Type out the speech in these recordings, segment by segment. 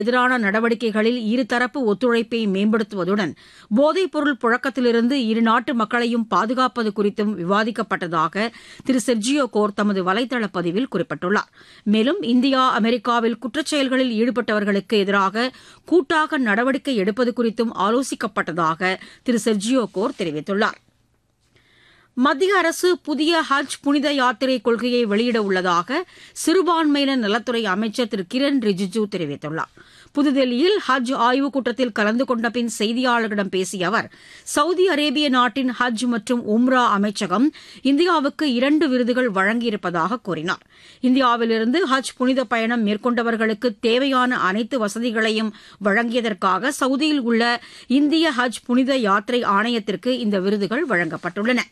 எதிரான நடவடிக்கைகளில் இருதரப்பு ஒத்துழைப்பை மேம்படுத்துவதுடன் போதைப்பொருள் புழக்கத்திலிருந்து இரு நாட்டு மக்களையும் பாதுகாப்பது குறித்தும் விவாதிக்கப்பட்டதாக திரு செர்ஜியோ கோர் தமது வலைதள பதிவில் குறிப்பிட்டுள்ளார் மேலும் இந்தியா அமெரிக்காவில் குற்றச்செயல்களில் ஈடுபட்டவர்களுக்கு எதிராக கூட்டாக நடவடிக்கை எடுப்பது குறித்தும் ஆலோசிக்கப்பட்டதாக திரு செர்ஜியோ கோர் தெரிவித்துள்ளார் மத்திய அரசு புதிய ஹஜ் புனித யாத்திரை கொள்கையை வெளியிட உள்ளதாக சிறுபான்மையினர் நலத்துறை அமைச்சர் திரு கிரண் ரிஜிஜூ தெரிவித்துள்ளார் புதுதில்லியில் ஹஜ் ஆய்வுக் கூட்டத்தில் கலந்து கொண்ட பின் செய்தியாளர்களிடம் பேசிய அவர் சவுதி அரேபிய நாட்டின் ஹஜ் மற்றும் உம்ரா அமைச்சகம் இந்தியாவுக்கு இரண்டு விருதுகள் வழங்கியிருப்பதாக கூறினார் இந்தியாவிலிருந்து ஹஜ் புனித பயணம் மேற்கொண்டவர்களுக்கு தேவையான அனைத்து வசதிகளையும் வழங்கியதற்காக சவுதியில் உள்ள இந்திய ஹஜ் புனித யாத்திரை ஆணையத்திற்கு இந்த விருதுகள் வழங்கப்பட்டுள்ளன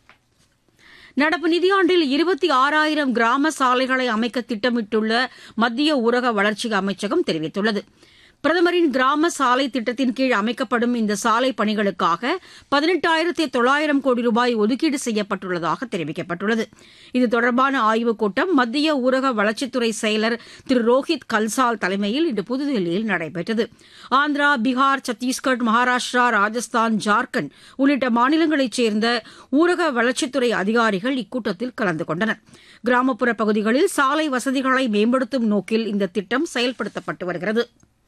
நடப்பு நிதியாண்டில் இருபத்தி ஆறாயிரம் கிராம சாலைகளை அமைக்க திட்டமிட்டுள்ள மத்திய ஊரக வளர்ச்சி அமைச்சகம் தெரிவித்துள்ளது பிரதமரின் கிராம சாலை திட்டத்தின் கீழ் அமைக்கப்படும் இந்த சாலை பணிகளுக்காக பதினெட்டாயிரத்தி தொள்ளாயிரம் கோடி ரூபாய் ஒதுக்கீடு செய்யப்பட்டுள்ளதாக தெரிவிக்கப்பட்டுள்ளது இது தொடர்பான ஆய்வுக் கூட்டம் மத்திய ஊரக வளர்ச்சித்துறை செயலர் திரு ரோஹித் கல்சால் தலைமையில் இன்று புதுதில்லியில் நடைபெற்றது ஆந்திரா பீகார் சத்தீஸ்கர் மகாராஷ்டிரா ராஜஸ்தான் ஜார்க்கண்ட் உள்ளிட்ட மாநிலங்களைச் சேர்ந்த ஊரக வளர்ச்சித்துறை அதிகாரிகள் இக்கூட்டத்தில் கலந்து கொண்டனர் கிராமப்புற பகுதிகளில் சாலை வசதிகளை மேம்படுத்தும் நோக்கில் இந்த திட்டம் செயல்படுத்தப்பட்டு வருகிறது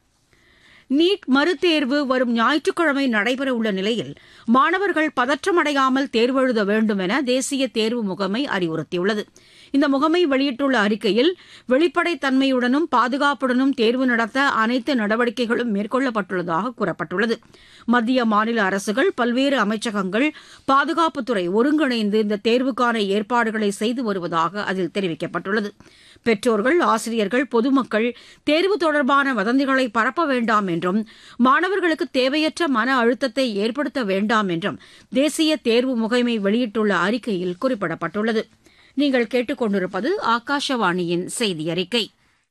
நீட் மறுதேர்வு வரும் ஞாயிற்றுக்கிழமை நடைபெறவுள்ள நிலையில் மாணவர்கள் பதற்றமடையாமல் தேர்வு எழுத வேண்டும் என தேசிய தேர்வு முகமை அறிவுறுத்தியுள்ளது இந்த முகமை வெளியிட்டுள்ள அறிக்கையில் வெளிப்படைத்தன்மையுடனும் பாதுகாப்புடனும் தேர்வு நடத்த அனைத்து நடவடிக்கைகளும் மேற்கொள்ளப்பட்டுள்ளதாக கூறப்பட்டுள்ளது மத்திய மாநில அரசுகள் பல்வேறு அமைச்சகங்கள் பாதுகாப்புத்துறை ஒருங்கிணைந்து இந்த தேர்வுக்கான ஏற்பாடுகளை செய்து வருவதாக அதில் தெரிவிக்கப்பட்டுள்ளது பெற்றோர்கள் ஆசிரியர்கள் பொதுமக்கள் தேர்வு தொடர்பான வதந்திகளை பரப்ப வேண்டாம் என்றும் மாணவர்களுக்கு தேவையற்ற மன அழுத்தத்தை ஏற்படுத்த வேண்டாம் என்றும் தேசிய தேர்வு முகமை வெளியிட்டுள்ள அறிக்கையில் குறிப்பிடப்பட்டுள்ளது நீங்கள் கேட்டுக்கொண்டிருப்பது ஆகாஷவாணியின் செய்தி அறிக்கை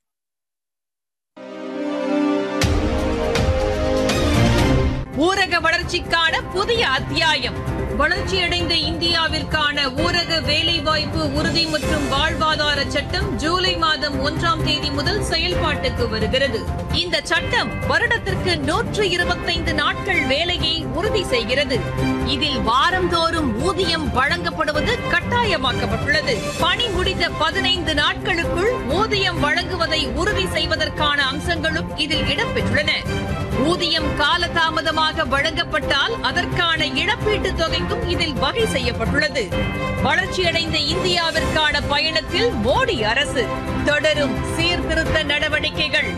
ஊரக வளர்ச்சிக்கான புதிய அத்தியாயம் வளர்ச்சியடைந்த இந்தியாவிற்கான ஊரக வேலைவாய்ப்பு உறுதி மற்றும் வாழ்வாதார சட்டம் ஜூலை மாதம் ஒன்றாம் தேதி முதல் செயல்பாட்டுக்கு வருகிறது இந்த சட்டம் வருடத்திற்கு நூற்று இருபத்தைந்து நாட்கள் வேலையை உறுதி செய்கிறது இதில் வாரந்தோறும் ஊதியம் வழங்கப்படுவது கட்டாயமாக்கப்பட்டுள்ளது பணி முடிந்த பதினைந்து நாட்களுக்குள் ஊதியம் வழங்குவதை உறுதி செய்வதற்கான அம்சங்களும் இதில் இடம்பெற்றுள்ளன ஊதியம் காலதாமதமாக வழங்கப்பட்டால் அதற்கான இழப்பீட்டுத் தொகைக்கும் இதில் வகை செய்யப்பட்டுள்ளது வளர்ச்சியடைந்த இந்தியாவிற்கான பயணத்தில் மோடி அரசு தொடரும் சீர்திருத்த நடவடிக்கைகள்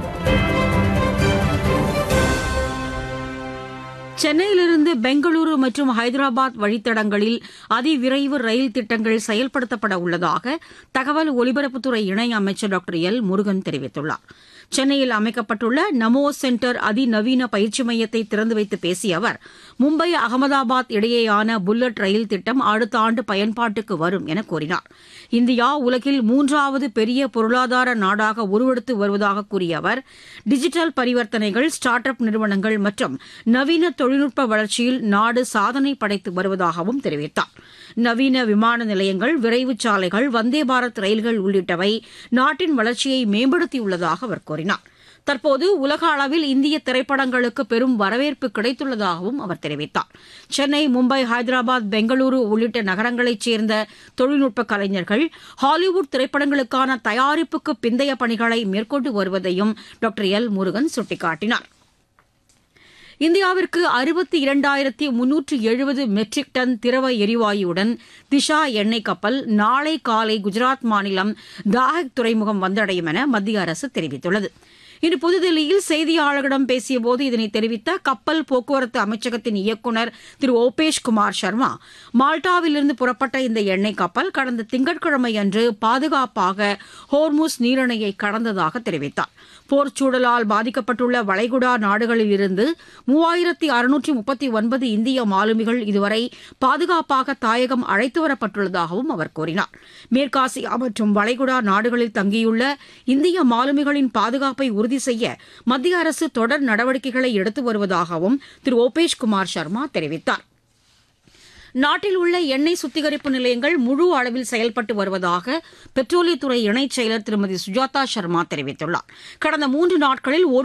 சென்னையிலிருந்து பெங்களூரு மற்றும் ஹைதராபாத் வழித்தடங்களில் அதிவிரைவு ரயில் திட்டங்கள் செயல்படுத்தப்பட உள்ளதாக தகவல் ஒலிபரப்புத்துறை இணை அமைச்சர் டாக்டர் எல் முருகன் தெரிவித்துள்ளார் சென்னையில் அமைக்கப்பட்டுள்ள நமோ சென்டர் அதிநவீன பயிற்சி மையத்தை திறந்து வைத்து பேசிய அவர் மும்பை அகமதாபாத் இடையேயான புல்லட் ரயில் திட்டம் அடுத்த ஆண்டு பயன்பாட்டுக்கு வரும் என கூறினார் இந்தியா உலகில் மூன்றாவது பெரிய பொருளாதார நாடாக உருவெடுத்து வருவதாக கூறிய அவர் டிஜிட்டல் பரிவர்த்தனைகள் ஸ்டார்ட் அப் நிறுவனங்கள் மற்றும் நவீன தொழில்நுட்ப வளர்ச்சியில் நாடு சாதனை படைத்து வருவதாகவும் தெரிவித்தார் நவீன விமான நிலையங்கள் விரைவு சாலைகள் வந்தே பாரத் ரயில்கள் உள்ளிட்டவை நாட்டின் வளர்ச்சியை மேம்படுத்தியுள்ளதாக அவர் கூறினார் தற்போது உலக அளவில் இந்திய திரைப்படங்களுக்கு பெரும் வரவேற்பு கிடைத்துள்ளதாகவும் அவர் தெரிவித்தார் சென்னை மும்பை ஹைதராபாத் பெங்களூரு உள்ளிட்ட நகரங்களைச் சேர்ந்த தொழில்நுட்ப கலைஞர்கள் ஹாலிவுட் திரைப்படங்களுக்கான தயாரிப்புக்கு பிந்தைய பணிகளை மேற்கொண்டு வருவதையும் டாக்டர் எல் முருகன் சுட்டிக்காட்டினார் இந்தியாவிற்கு அறுபத்தி இரண்டாயிரத்தி முன்னூற்று எழுபது மெட்ரிக் டன் திரவ எரிவாயுடன் திஷா எண்ணெய் கப்பல் நாளை காலை குஜராத் மாநிலம் தாஹக் துறைமுகம் வந்தடையும் என மத்திய அரசு தெரிவித்துள்ளது இன்று புதுதில்லியில் செய்தியாளர்களிடம் பேசியபோது இதனை தெரிவித்த கப்பல் போக்குவரத்து அமைச்சகத்தின் இயக்குநர் திரு ஓபேஷ் குமார் சர்மா மால்டாவிலிருந்து புறப்பட்ட இந்த எண்ணெய் கப்பல் கடந்த திங்கட்கிழமை அன்று பாதுகாப்பாக ஹோர்முஸ் நீரிணையை கடந்ததாக தெரிவித்தார் போர்ச்சூழலால் பாதிக்கப்பட்டுள்ள வளைகுடா நாடுகளில் இருந்து மூவாயிரத்தி அறுநூற்றி முப்பத்தி ஒன்பது இந்திய மாலுமிகள் இதுவரை பாதுகாப்பாக தாயகம் அழைத்து வரப்பட்டுள்ளதாகவும் அவர் கூறினார் மேற்காசியா மற்றும் வளைகுடா நாடுகளில் தங்கியுள்ள இந்திய மாலுமிகளின் பாதுகாப்பை உறுதி செய்ய மத்திய அரசு தொடர் நடவடிக்கைகளை எடுத்து வருவதாகவும் திரு ஓபேஷ் குமார் சர்மா தெரிவித்தார் நாட்டில் உள்ள எண்ணெய் சுத்திகரிப்பு நிலையங்கள் முழு அளவில் செயல்பட்டு வருவதாக பெட்ரோலியத்துறை இணைச் செயலர் திருமதி சுஜாதா சர்மா தெரிவித்துள்ளார் கடந்த மூன்று நாட்களில் ஒரு